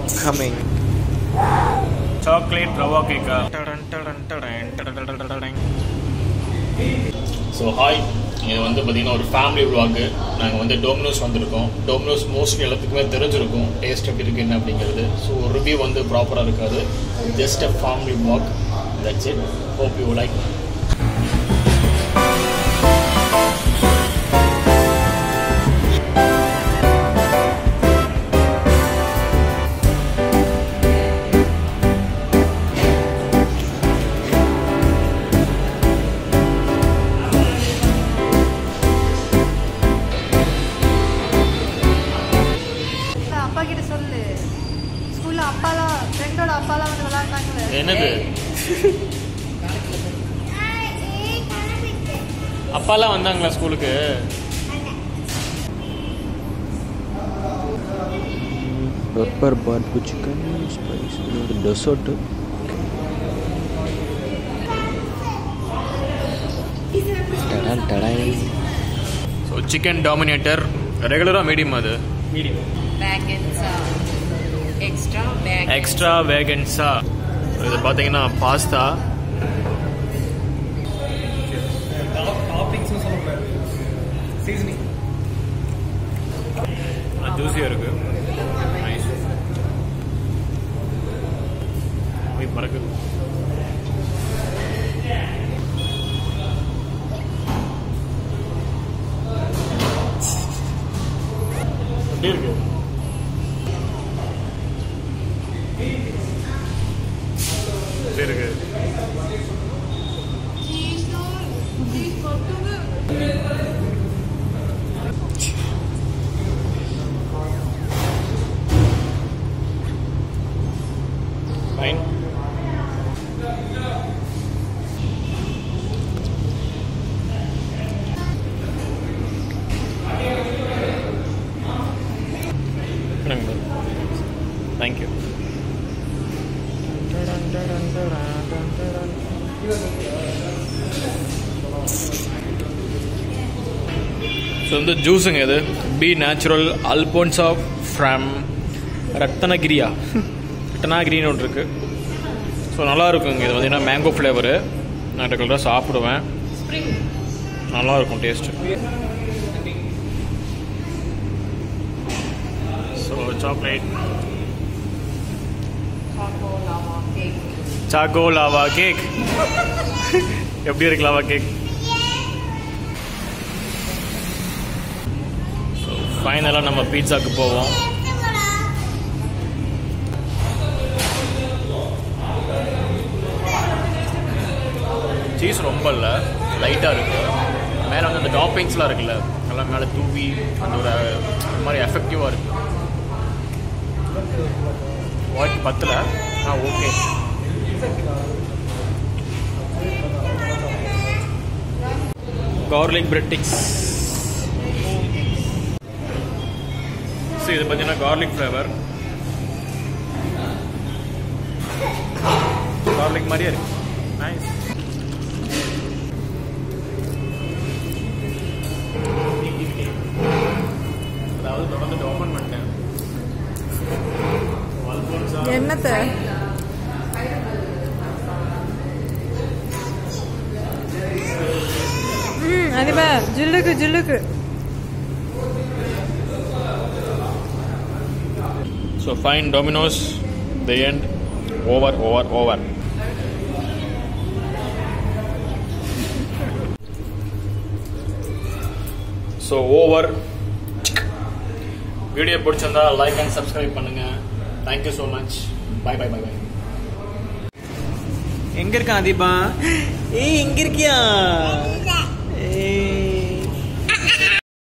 coming. Chocolate rava கேக்கா so hi இது வந்து பார்த்தீங்கன்னா ஒரு ஃபேமிலி விளாகு நாங்கள் வந்து டோமினோஸ் வந்திருக்கோம் டோமினோஸ் மோஸ்ட்லி எல்லாத்துக்குமே தெரிஞ்சிருக்கும் டேஸ்ட் எப்படி இருக்கு என்ன அப்படிங்கிறது ஸோ ரிவ்யூ வந்து ப்ராப்பராக இருக்காது just a family vlog that's it hope you like அப்பா கிட்ட சொல்லு ஸ்கூல்ல அப்பாலாம் ஃப்ரெண்டோட அப்பாலாம் வந்து விளையாடுனாங்களே என்னது அப்பாலாம் வந்தாங்களா ஸ்கூலுக்கு Pepper barbecue chicken, spice, இது dessert. டடான் டடாய் ஸோ சிக்கன் டாமினேட்டர் ரெகுலராக மீடியம் அது medium Vaganza. Extra bag. Extravaganza இது பார்த்தீங்கன்னா பாஸ்தா ஜூஸியாக இருக்கு நைஸ் போய் பறக்குது எப்படி இருக்கு எப்படி இருக்கு ஃபைன் தேங்க்யூ ஸோ வந்து ஜூஸுங்க இது B natural Alphonso off from ரத்தனகிரியா ரத்தனாகிரின்னு ஒன்று இருக்குது ஸோ நல்லா இருக்குங்க இது வந்து மேங்கோ ஃப்ளேவரு நான் ரெகுலராக சாப்பிடுவேன் நல்லா இருக்கும் taste so chocolate Choco lava cake. Choco lava cake எப்படி இருக்கு லாவா கேக் ஸோ ஃபைனலாக நம்ம பீட்சாக்கு போவோம் சீஸ் ரொம்ப இல்லை லைட்டாக இருக்கு மேலே வந்து அந்த டாப்பிங்ஸ்லாம் இருக்குல்ல எல்லாம் மேலே தூவி அந்த ஒரு ஒரு மாதிரி எஃபெக்டிவாக இருக்கு வாய்க்கு பத்தில் ஆ okay garlic bread sticks so இது பார்த்தீங்கன்னா கார்லிக் ஃப்ளேவர் கார்லிக் மாதிரியே இருக்கு நைஸ் அதாவது தொடர்ந்து ஓப்பன் பண்ணிட்டேன் என்னத்த ம் அதுவா ஜில்லுக்கு ஜில்லுக்கு So fine Domino's, the end, over, over, over. So over video பிடிச்சிருந்தா லைக் அண்ட் சப்ஸ்கிரைப் பண்ணுங்க thank you so much bye bye bye bye எங்க இருக்கான் அதிபா ஏய் எங்க இருக்கியா